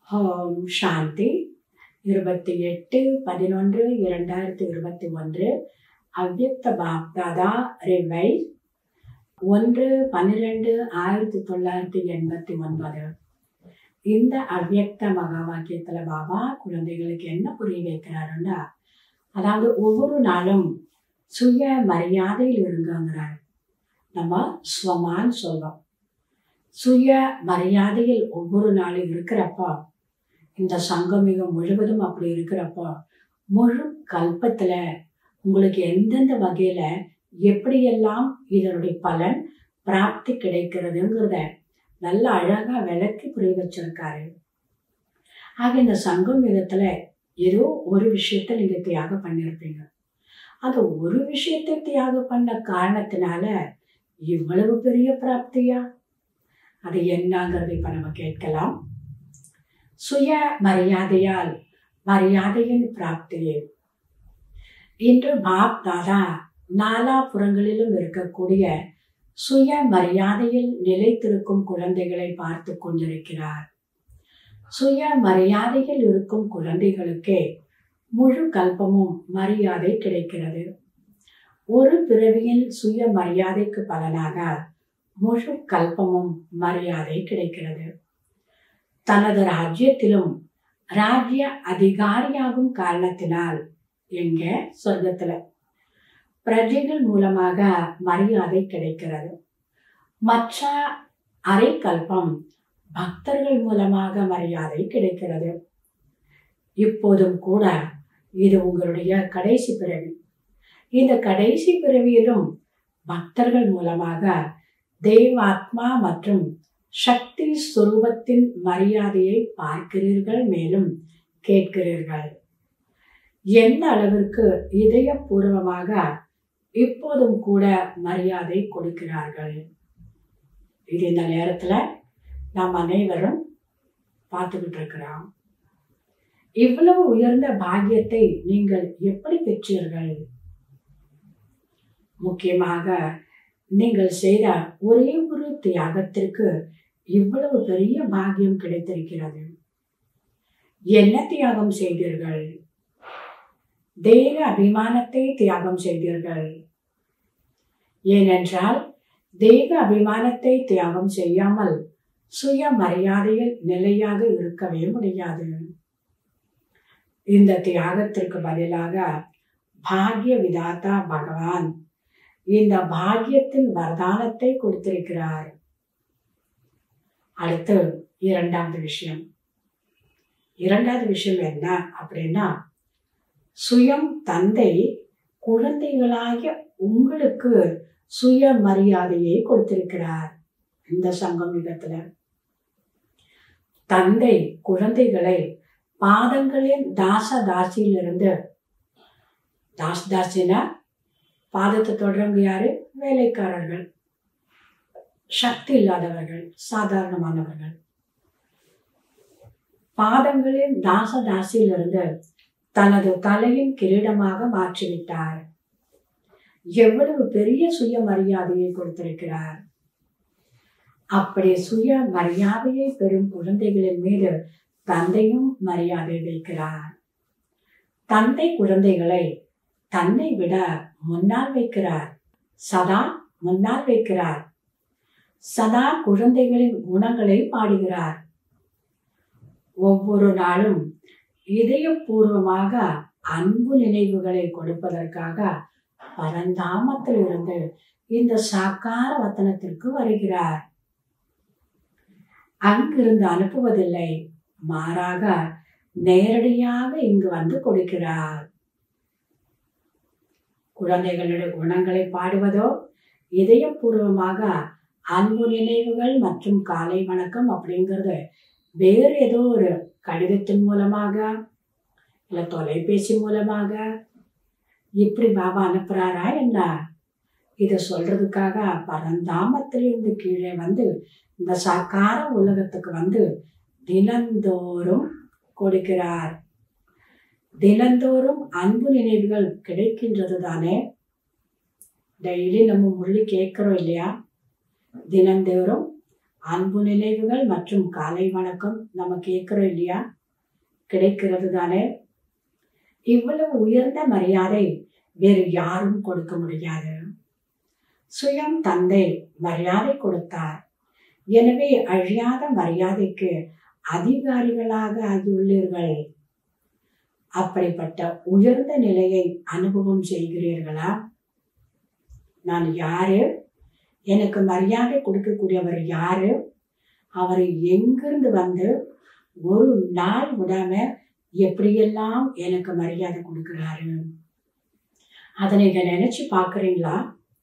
ஓம் சாந்தி இருபத்தி எட்டு பதினொன்று இரண்டாயிரத்தி இருபத்தி ஒன்று அவ்யக்த பாப்தாதா ரிவை ஒன்று பன்னிரெண்டு ஆயிரத்தி தொள்ளாயிரத்தி எண்பத்தி ஒன்பது இந்த அவ்யக்த மகா வாக்கியத்துல பாபா குழந்தைகளுக்கு என்ன புரிய வைக்கிறாருன்னா அதாவது ஒவ்வொரு நாளும் சுய மரியாதையில் இருங்கங்கிறார் நம்ம ஸ்வமான்னு சொல்றோம் சுய மரியாதையில் ஒவ்வொரு நாளும் இருக்கிறப்போ இந்த சங்கமிகம் முழுவதும் அப்படி இருக்கிறப்போ முழு கல்பத்துல உங்களுக்கு எந்தெந்த வகையில எப்படியெல்லாம் இதனுடைய பலன் பிராப்தி கிடைக்கிறதுங்கிறத நல்ல அழகா விளக்கி புரிய வச்சிருக்காரு ஆக இந்த சங்கமிகத்துல ஏதோ ஒரு விஷயத்த நீங்க தியாகம் பண்ணியிருப்பீங்க அந்த ஒரு விஷயத்தை தியாகம் பண்ண காரணத்தினால இவ்வளவு பெரிய பிராப்தியா அது என்னங்கிறது இப்ப நம்ம கேட்கலாம் சுய மரியாதையால் மரியாதையின் பிராப்தியே இன்று பாப் தாதா நாலாபுறங்களிலும் இருக்கக்கூடிய சுய மரியாதையில் நிலைத்திருக்கும் குழந்தைகளை பார்த்து கொண்டிருக்கிறார் சுய மரியாதையில் இருக்கும் குழந்தைகளுக்கே முழு கல்பமும் மரியாதை கிடைக்கிறது ஒரு பிறவியின் சுய மரியாதைக்கு பலனாக முழு கல்பமும் மரியாதை கிடைக்கிறது தனது ராஜ்யத்திலும் ராஜ்ய அதிகாரியாகும் காரணத்தினால் எங்க சொர்க்கத்துல பிரஜைகள் மூலமாக மரியாதை கிடைக்கிறது மற்ற அரை கல்பம் பக்தர்கள் மூலமாக மரியாதை கிடைக்கிறது இப்போதும் கூட இது உங்களுடைய கடைசி பிறவி இந்த கடைசி பிறவியிலும் பக்தர்கள் மூலமாக தெய்வாத்மா மற்றும் சக்தி சுரூபத்தின் மரியாதையை பார்க்கிறீர்கள் மேலும் கேட்கிறீர்கள் எந்த அளவிற்கு இதயபூர்வமாக இப்போதும் கூட மரியாதை கொடுக்கிறார்கள் இது இந்த நேரத்துல நாம் அனைவரும் பார்த்துக்கிட்டு இருக்கிறோம் இவ்வளவு உயர்ந்த பாக்கியத்தை நீங்கள் எப்படி பெற்றீர்கள் முக்கியமாக நீங்கள் செய்த ஒரே ஒரு தியாகத்திற்கு இவ்வளவு பெரிய பாக்கியம் கிடைத்திருக்கிறது என்ன தியாகம் செய்தீர்கள் தேக அபிமானத்தை தியாகம் செய்தீர்கள் ஏனென்றால் தேக அபிமானத்தை தியாகம் செய்யாமல் சுய மரியாதையில் நிலையாக இருக்கவே முடியாது இந்த தியாகத்திற்கு பதிலாக பாக்ய விதாத்தா பகவான் இந்த பாக்கியத்தின் வரதானத்தை கொடுத்திருக்கிறார் அடுத்து இரண்டாவது விஷயம் இரண்டாவது விஷயம் என்ன அப்படின்னா சுயம் தந்தை குழந்தைகளாகிய உங்களுக்கு சுய மரியாதையை கொடுத்திருக்கிறார் இந்த சங்கமிகத்துல தந்தை குழந்தைகளை பாதங்களின் தாச தாசியிலிருந்து தாஸ் தாசினா பாதத்தை தொடர்ந்து யாரு வேலைக்காரர்கள் சக்தி இல்லாதவர்கள் சாதாரணமானவர்கள் பாதங்களின் தாச தாசியிலிருந்து தனது தலையின் கிரீடமாக மாற்றிவிட்டார் எவ்வளவு பெரிய சுய மரியாதையை கொடுத்திருக்கிறார் அப்படி சுய மரியாதையை பெறும் குழந்தைகளின் மீது தந்தையும் மரியாதை வைக்கிறார் தந்தை குழந்தைகளை தன்னை விட முன்னால் வைக்கிறார் சதா முன்னால் வைக்கிறார் சதா குழந்தைகளின் குணங்களை பாடுகிறார் ஒவ்வொரு நாளும் இதயபூர்வமாக அன்பு நினைவுகளை கொடுப்பதற்காக பரந்தாமத்தில் இருந்து இந்த சாக்கார வத்தனத்திற்கு வருகிறார் அங்கிருந்து அனுப்புவதில்லை மாறாக நேரடியாக இங்கு வந்து கொடுக்கிறார் குழந்தைகளுடைய குணங்களை பாடுவதோ இதயபூர்வமாக அன்பு நினைவுகள் மற்றும் காலை வணக்கம் அப்படிங்கிறது வேறு ஏதோ ஒரு கடிதத்தின் மூலமாக இல்ல தொலைபேசி மூலமாக இப்படி பாபா அனுப்புறாரா என்ன இத சொல்றதுக்காக பரந்தாமத்திலிருந்து கீழே வந்து இந்த சாக்கார உலகத்துக்கு வந்து தினந்தோறும் கொடுக்கிறார் தினந்தோறும் அன்பு நினைவுகள் கிடைக்கின்றது தானே டெய்லி நம்ம முள்ளி கேட்கிறோம் இல்லையா தினந்தோறும் அன்பு நினைவுகள் மற்றும் காலை வணக்கம் நம்ம கேட்கிறோம் இல்லையா கிடைக்கிறது தானே இவ்வளவு உயர்ந்த மரியாதை வேறு யாரும் கொடுக்க முடியாது சுயம் தந்தை மரியாதை கொடுத்தார் எனவே அழியாத மரியாதைக்கு அதிகாரிகளாக ஆகியுள்ளீர்கள் அப்படிப்பட்ட உயர்ந்த நிலையை அனுபவம் செய்கிறீர்களா நான் யாரு எனக்கு மரியாதை கொடுக்கக்கூடியவர் யாரு அவர் எங்கிருந்து வந்து ஒரு நாள் விடாம எப்படியெல்லாம் எனக்கு மரியாதை கொடுக்கிறாரு அதை நீங்க நினைச்சு பாக்குறீங்களா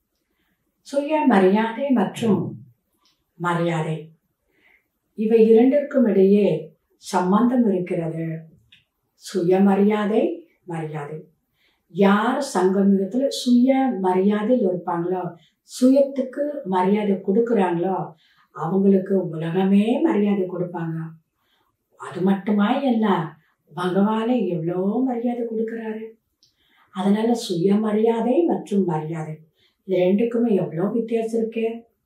சுய மரியாதை மற்றும் மரியாதை இவை இரண்டிற்கும் இடையே சம்பந்தம் இருக்கிறது சுயமரியாதை மரியாதை யார் சங்கமிகத்துல சுய மரியாதையில் இருப்பாங்களோ சுயத்துக்கு மரியாதை கொடுக்குறாங்களோ அவங்களுக்கு உலகமே மரியாதை கொடுப்பாங்க அது மட்டுமா இல்ல பகவானே எவ்வளோ மரியாதை கொடுக்குறாரு அதனால சுயமரியாதை மற்றும் மரியாதை இது ரெண்டுக்குமே எவ்வளோ வித்தியாசம் இருக்கு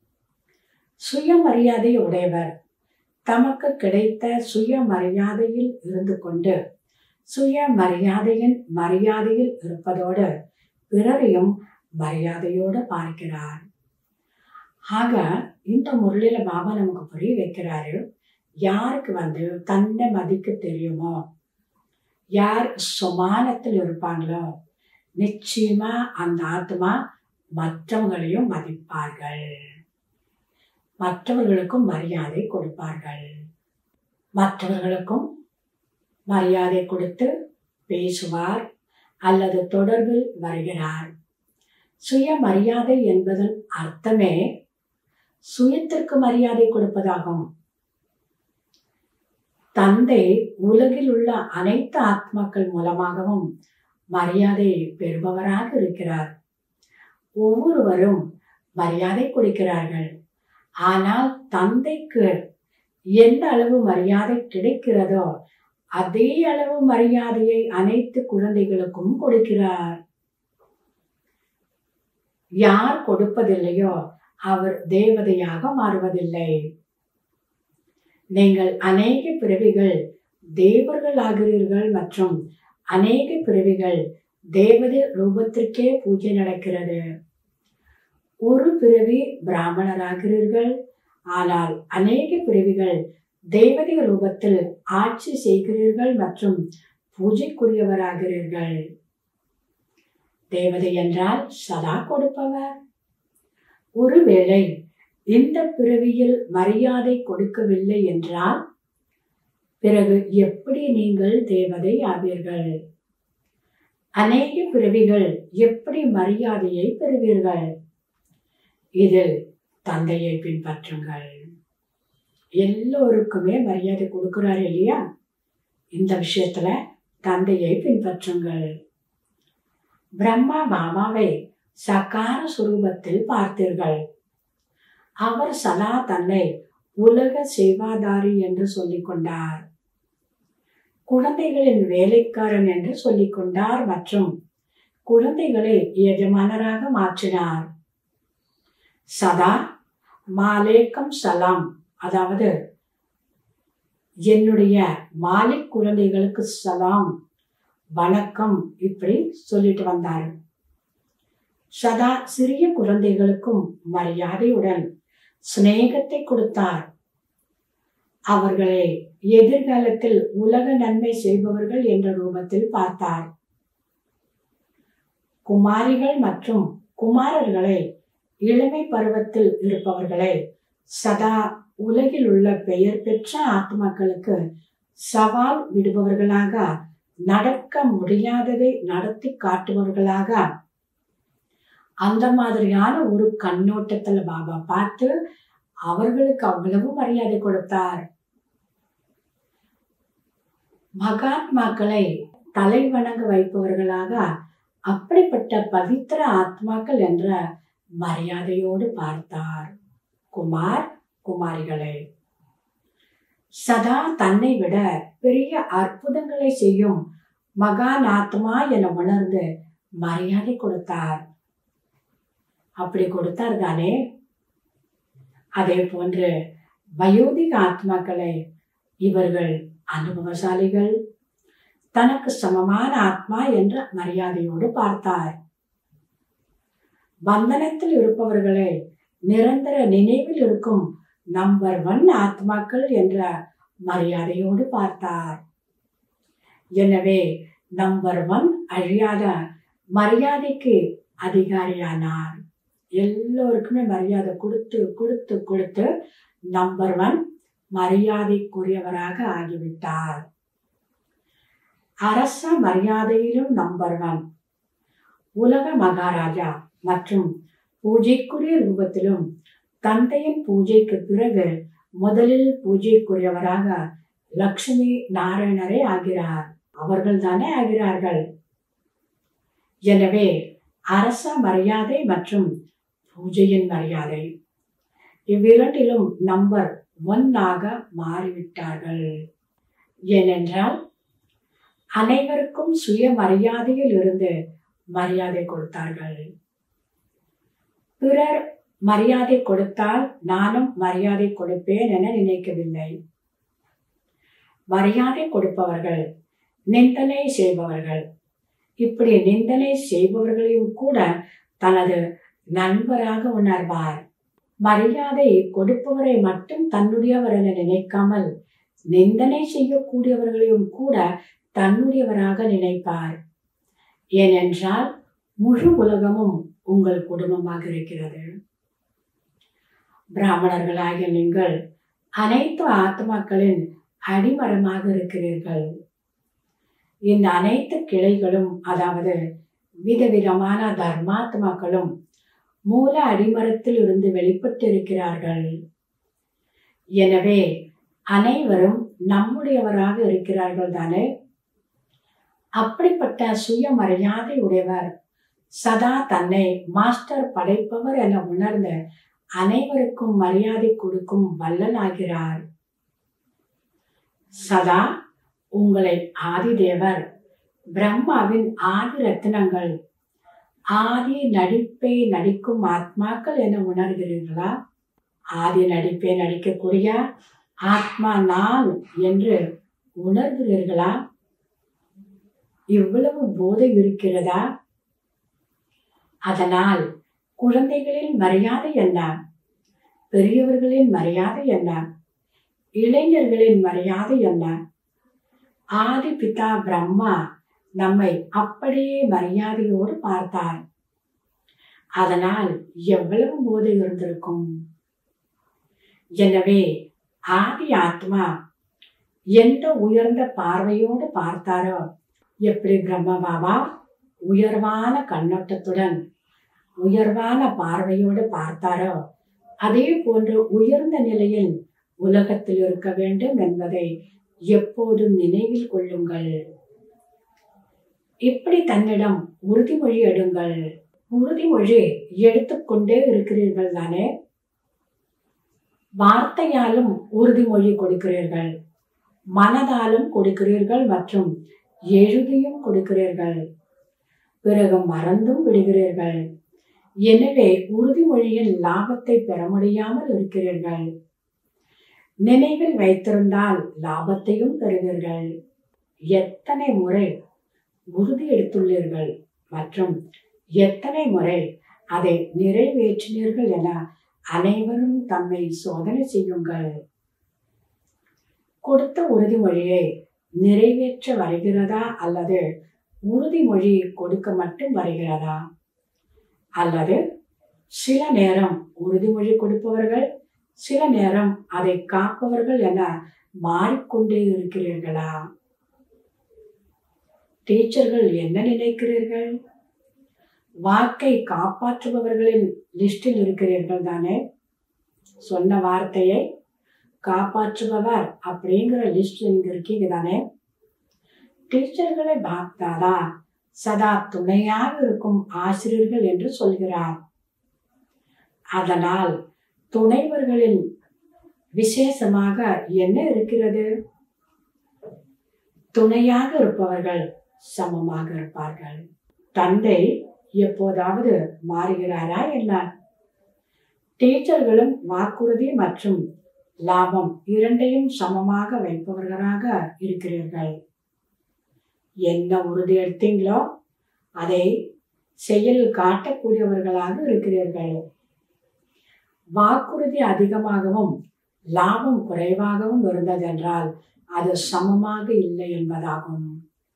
சுயமரியாதை உடையவர் தமக்கு கிடைத்த சுயமரியாதையில் இருந்து கொண்டு சுய மரியாதையின் மரியாதையில் இருப்பதோடு பிறரையும் மரியாதையோடு பார்க்கிறார் ஆக இந்த முரளியில பாபா நமக்கு புரிய வைக்கிறாரு யாருக்கு வந்து தன்னை மதிக்க தெரியுமோ யார் சுமானத்தில் இருப்பாங்களோ நிச்சயமா அந்த ஆத்மா மற்றவங்களையும் மதிப்பார்கள் மற்றவர்களுக்கும் மரியாதை கொடுப்பார்கள் மற்றவர்களுக்கும் மரியாதை கொடுத்து பேசுவார் அல்லது தொடர்பில் வருகிறார் சுயமரியாதை என்பதன் அர்த்தமே சுயத்திற்கு மரியாதை கொடுப்பதாகும் தந்தை உலகில் உள்ள அனைத்து ஆத்மாக்கள் மூலமாகவும் மரியாதை பெறுபவராக இருக்கிறார் ஒவ்வொருவரும் மரியாதை கொடுக்கிறார்கள் ஆனால் தந்தைக்கு எந்த அளவு மரியாதை கிடைக்கிறதோ அதே அளவு மரியாதையை அனைத்து குழந்தைகளுக்கும் கொடுக்கிறார் யார் கொடுப்பதில்லையோ அவர் தேவதையாக மாறுவதில்லை நீங்கள் அநேக பிறவிகள் தேவர்கள் ஆகிறீர்கள் மற்றும் அநேக பிறவிகள் தேவதை ரூபத்திற்கே பூஜை நடக்கிறது ஒரு பிறவி பிராமணராகிறீர்கள் ஆனால் அநேக பிறவிகள் தேவதை ரூபத்தில் ஆட்சி செய்கிறீர்கள் மற்றும் பூஜைக்குரியவராகிறீர்கள் தேவதை என்றால் சதா கொடுப்பவர் ஒருவேளை இந்த பிறவியில் மரியாதை கொடுக்கவில்லை என்றால் பிறகு எப்படி நீங்கள் தேவதை ஆவீர்கள் அநேக பிறவிகள் எப்படி மரியாதையை பெறுவீர்கள் இதில் தந்தையை பின்பற்றுங்கள் எல்லோருக்குமே மரியாதை கொடுக்கிறார் இல்லையா இந்த விஷயத்துல தந்தையை பின்பற்றுங்கள் பிரம்மா பாபாவை சகார சுரூபத்தில் பார்த்தீர்கள் அவர் சதா தன்னை உலக சேவாதாரி என்று சொல்லிக் கொண்டார் குழந்தைகளின் வேலைக்காரன் என்று சொல்லிக் கொண்டார் மற்றும் குழந்தைகளை எஜமானராக மாற்றினார் சதா மாலேக்கம் சலாம் அதாவது என்னுடைய மாலிக் குழந்தைகளுக்கு சலாம் வணக்கம் இப்படி சொல்லிட்டு வந்தார் சதா சிறிய குழந்தைகளுக்கும் மரியாதையுடன் சிநேகத்தை கொடுத்தார் அவர்களை எதிர்காலத்தில் உலக நன்மை செய்பவர்கள் என்ற ரூபத்தில் பார்த்தார் குமாரிகள் மற்றும் குமாரர்களை இளமை பருவத்தில் இருப்பவர்களை சதா உலகில் உள்ள பெயர் பெற்ற ஆத்மாக்களுக்கு சவால் விடுபவர்களாக நடக்க முடியாததை நடத்தி காட்டுபவர்களாக அந்த மாதிரியான ஒரு கண்ணோட்டத்துல பாபா பார்த்து அவர்களுக்கு அவ்வளவு மரியாதை கொடுத்தார் மகாத்மாக்களை தலை வணங்க வைப்பவர்களாக அப்படிப்பட்ட பவித்திர ஆத்மாக்கள் என்ற மரியாதையோடு பார்த்தார் குமார் குமாரிகளை சதா தன்னை விட பெரிய அற்புதங்களை செய்யும் மகான் ஆத்மா என உணர்ந்து மரியாதை கொடுத்தார் அப்படி கொடுத்தார் தானே அதே போன்று வயோதிக ஆத்மாக்களை இவர்கள் அனுபவசாலிகள் தனக்கு சமமான ஆத்மா என்ற மரியாதையோடு பார்த்தார் பந்தனத்தில் இருப்பவர்களை நிரந்தர நினைவில் இருக்கும் நம்பர் ஒன் ஆத்மாக்கள் என்ற மரியாதையோடு பார்த்தார் எனவே நம்பர் ஒன் அழியாத மரியாதைக்கு அதிகாரியானார் எல்லோருக்குமே மரியாதை கொடுத்து கொடுத்து கொடுத்து நம்பர் ஒன் மரியாதைக்குரியவராக ஆகிவிட்டார் அரச மரியாதையிலும் நம்பர் ஒன் உலக மகாராஜா மற்றும் பூஜைக்குரிய ரூபத்திலும் தந்தையின் பூஜைக்கு பிறகு முதலில் பூஜைக்குரியவராக லக்ஷ்மி நாராயணரே ஆகிறார் அவர்கள் தானே ஆகிறார்கள் எனவே அரச மரியாதை மற்றும் பூஜையின் மரியாதை இவ்விரண்டிலும் நம்பர் ஒன்னாக மாறிவிட்டார்கள் ஏனென்றால் அனைவருக்கும் சுய மரியாதையில் இருந்து மரியாதை கொடுத்தார்கள் பிறர் மரியாதை கொடுத்தால் நானும் மரியாதை கொடுப்பேன் என நினைக்கவில்லை மரியாதை கொடுப்பவர்கள் நிந்தனை செய்பவர்கள் இப்படி நிந்தனை செய்பவர்களையும் கூட தனது நண்பராக உணர்வார் மரியாதை கொடுப்பவரை மட்டும் தன்னுடையவர் என நினைக்காமல் நிந்தனை செய்யக்கூடியவர்களையும் கூட தன்னுடையவராக நினைப்பார் ஏனென்றால் முழு உலகமும் உங்கள் குடும்பமாக இருக்கிறது பிராமணர்களாகிய நீங்கள் அனைத்து ஆத்மாக்களின் அடிமரமாக இருக்கிறீர்கள் இந்த அனைத்து கிளைகளும் அதாவது விதவிதமான தர்மாத்மாக்களும் மூல அடிமரத்தில் இருந்து வெளிப்பட்டிருக்கிறார்கள் எனவே அனைவரும் நம்முடையவராக இருக்கிறார்கள் தானே அப்படிப்பட்ட சுயமரியாதை உடையவர் சதா தன்னை மாஸ்டர் படைப்பவர் என உணர்ந்த அனைவருக்கும் மரியாதை கொடுக்கும் வல்லலாகிறார் சதா உங்களை ஆதிதேவர் பிரம்மாவின் ஆதி ரத்தினங்கள் ஆதி நடிப்பை நடிக்கும் ஆத்மாக்கள் என உணர்கிறீர்களா ஆதி நடிப்பை நடிக்கக்கூடிய ஆத்மா நான் என்று உணர்கிறீர்களா இவ்வளவு போதை இருக்கிறதா அதனால் குழந்தைகளின் மரியாதை என்ன பெரியவர்களின் மரியாதை என்ன இளைஞர்களின் மரியாதை என்ன ஆதி பிதா பிரம்மா நம்மை அப்படியே மரியாதையோடு பார்த்தார் அதனால் எவ்வளவு போதை இருந்திருக்கும் எனவே ஆதி ஆத்மா எந்த உயர்ந்த பார்வையோடு பார்த்தாரோ எப்படி பிரம்ம பாபா உயர்வான கண்ணோட்டத்துடன் உயர்வான பார்வையோடு பார்த்தாரோ அதே போன்று உயர்ந்த நிலையில் உலகத்தில் இருக்க வேண்டும் என்பதை எப்போதும் நினைவில் கொள்ளுங்கள் இப்படி தன்னிடம் உறுதிமொழி எடுங்கள் உறுதிமொழி எடுத்துக்கொண்டே இருக்கிறீர்கள் தானே வார்த்தையாலும் உறுதிமொழி கொடுக்கிறீர்கள் மனதாலும் கொடுக்கிறீர்கள் மற்றும் எழுதியும் கொடுக்கிறீர்கள் பிறகு மறந்தும் விடுகிறீர்கள் எனவே உறுதிமொழியின் லாபத்தை பெற முடியாமல் இருக்கிறீர்கள் நினைவில் வைத்திருந்தால் லாபத்தையும் பெறுவீர்கள் எத்தனை முறை உறுதி எடுத்துள்ளீர்கள் மற்றும் எத்தனை முறை அதை நிறைவேற்றினீர்கள் என அனைவரும் தம்மை சோதனை செய்யுங்கள் கொடுத்த உறுதிமொழியை நிறைவேற்ற வருகிறதா அல்லது உறுதிமொழி கொடுக்க மட்டும் வருகிறதா அல்லது சில நேரம் உறுதிமொழி கொடுப்பவர்கள் சில நேரம் அதை காப்பவர்கள் என மாறிக்கொண்டே இருக்கிறீர்களா டீச்சர்கள் என்ன நினைக்கிறீர்கள் வாக்கை காப்பாற்றுபவர்களின் லிஸ்டில் இருக்கிறீர்கள் தானே சொன்ன வார்த்தையை காப்பாற்றுபவர் அப்படிங்கிற லிஸ்ட் இங்க இருக்கீங்க தானே டீச்சர்களை பாப்தாதா சதா துணையாக இருக்கும் ஆசிரியர்கள் என்று சொல்கிறார் அதனால் துணைவர்களின் விசேஷமாக என்ன இருக்கிறது துணையாக இருப்பவர்கள் சமமாக இருப்பார்கள் தந்தை எப்போதாவது மாறுகிறாரா என்ன டீச்சர்களும் வாக்குறுதி மற்றும் லாபம் இரண்டையும் சமமாக வைப்பவர்களாக இருக்கிறீர்கள் என்ன உறுதி எடுத்தீங்களோ அதை செயல் காட்டக்கூடியவர்களாக இருக்கிறீர்கள் வாக்குறுதி அதிகமாகவும் லாபம் குறைவாகவும் இருந்ததென்றால் அது சமமாக இல்லை என்பதாகும்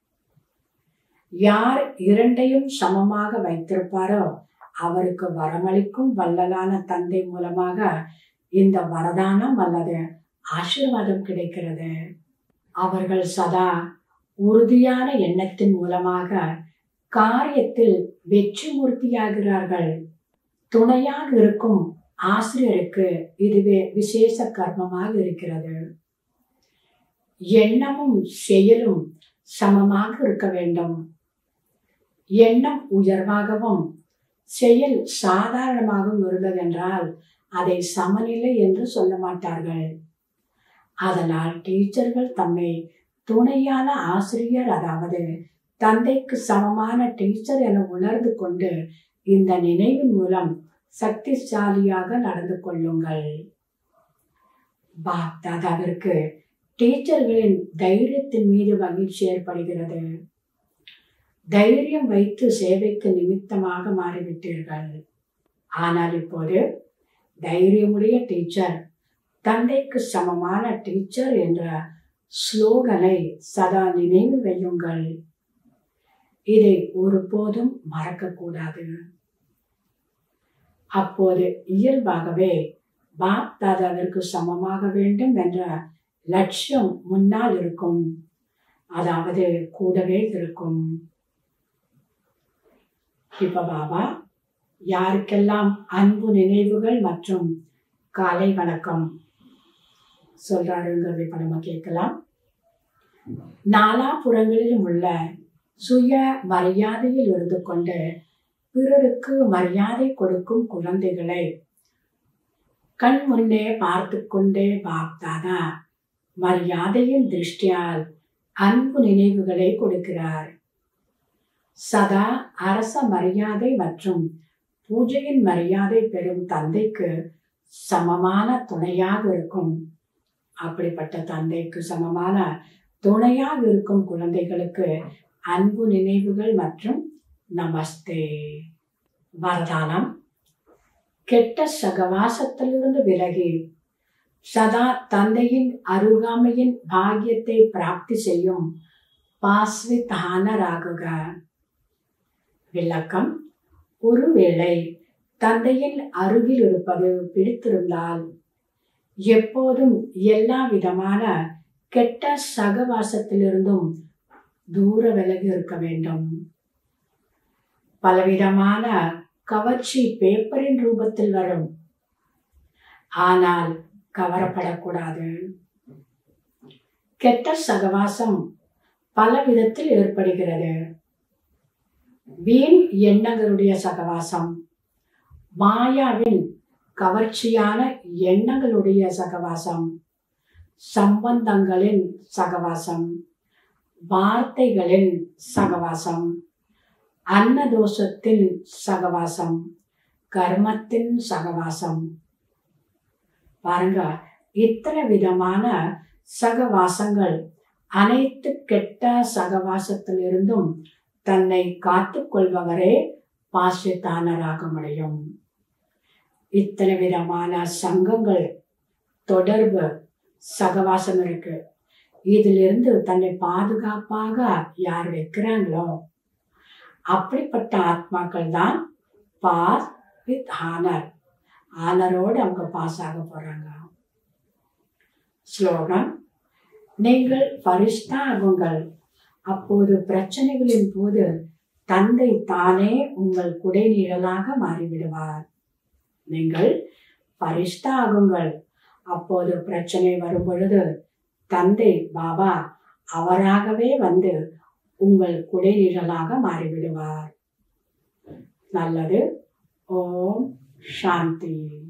யார் இரண்டையும் சமமாக வைத்திருப்பாரோ அவருக்கு வரமளிக்கும் வல்லலான தந்தை மூலமாக இந்த வரதானம் அல்லது ஆசீர்வாதம் கிடைக்கிறது அவர்கள் சதா உறுதியான எண்ணத்தின் மூலமாக காரியத்தில் வெற்றி மூர்த்தியாகிறார்கள் துணையாக இருக்கும் ஆசிரியருக்கு இதுவே விசேஷ கர்மமாக இருக்கிறது எண்ணமும் செயலும் சமமாக இருக்க வேண்டும் எண்ணம் உயர்வாகவும் செயல் சாதாரணமாகவும் இருந்ததென்றால் அதை சமநிலை என்று சொல்ல மாட்டார்கள் அதனால் டீச்சர்கள் தம்மை துணையான ஆசிரியர் அதாவது தந்தைக்கு சமமான டீச்சர் என உணர்ந்து கொண்டு இந்த நினைவின் மூலம் சக்திசாலியாக நடந்து கொள்ளுங்கள் பாப்தாதாவிற்கு டீச்சர்களின் தைரியத்தின் மீது மகிழ்ச்சி ஏற்படுகிறது தைரியம் வைத்து சேவைக்கு நிமித்தமாக மாறிவிட்டீர்கள் ஆனால் இப்போது தைரியமுடைய டீச்சர் தந்தைக்கு சமமான டீச்சர் என்ற ஸ்லோகனை சதா நினைவில் வையுங்கள் இதை ஒருபோதும் மறக்கக்கூடாது அப்போது இயல்பாகவே பாப் தாதாவிற்கு சமமாக வேண்டும் என்ற லட்சியம் முன்னால் இருக்கும் அதாவது கூடவே இருக்கும் இப்ப பாபா யாருக்கெல்லாம் அன்பு நினைவுகள் மற்றும் காலை வணக்கம் சொல்றாருங்கிறது இப்ப நம்ம கேட்கலாம் நாலாபுறங்களிலும் உள்ள சுய மரியாதையில் இருந்து கொண்டு பிறருக்கு மரியாதை கொடுக்கும் குழந்தைகளை கண் முன்னே பார்த்து கொண்டே பாப்தாதா மரியாதையின் திருஷ்டியால் அன்பு நினைவுகளை கொடுக்கிறார் சதா அரச மரியாதை மற்றும் பூஜையின் மரியாதை பெறும் தந்தைக்கு சமமான துணையாக இருக்கும் அப்படிப்பட்ட தந்தைக்கு சமமான துணையாக இருக்கும் குழந்தைகளுக்கு அன்பு நினைவுகள் மற்றும் நமஸ்தே வரதானம் கெட்ட சகவாசத்திலிருந்து விலகி சதா தந்தையின் அருகாமையின் பாக்கியத்தை பிராப்தி செய்யும் பாஸ்விதானராகுக விளக்கம் ஒருவேளை தந்தையின் அருகில் இருப்பது பிடித்திருந்தால் எப்போதும் எல்லா விதமான கெட்ட சகவாசத்திலிருந்தும் தூர விலகி இருக்க வேண்டும் பலவிதமான கவர்ச்சி பேப்பரின் ரூபத்தில் வரும் ஆனால் கவரப்படக்கூடாது கெட்ட சகவாசம் பல விதத்தில் ஏற்படுகிறது வீண் எண்ணங்களுடைய சகவாசம் மாயாவின் கவர்ச்சியான எண்ணங்களுடைய சகவாசம் சம்பந்தங்களின் சகவாசம் வார்த்தைகளின் சகவாசம் அன்னதோஷத்தின் சகவாசம் கர்மத்தின் சகவாசம் பாருங்க இத்தனை விதமான சகவாசங்கள் அனைத்து கெட்ட சகவாசத்திலிருந்தும் தன்னை காத்துக் கொள்பவரே பாசித்தானராக முடியும் இத்தனை விதமான சங்கங்கள் தொடர்பு சகவாசம் இருக்கு இதிலிருந்து தன்னை பாதுகாப்பாக யார் வைக்கிறாங்களோ அப்படிப்பட்ட ஆத்மாக்கள் தான் பாஸ் வித் ஆனர் ஆனரோடு அவங்க பாஸ் ஆக போறாங்க ஸ்லோகம் நீங்கள் பரிஷ்டா ஆகுங்கள் அப்போது பிரச்சனைகளின் போது தந்தை தானே உங்கள் குடைநிழலாக மாறிவிடுவார் நீங்கள் பரிஷ்டா ஆகுங்கள் அப்போது பிரச்சனை வரும் பொழுது தந்தை பாபா அவராகவே வந்து உங்கள் குடைநிழலாக மாறிவிடுவார் நல்லது ஓம் சாந்தி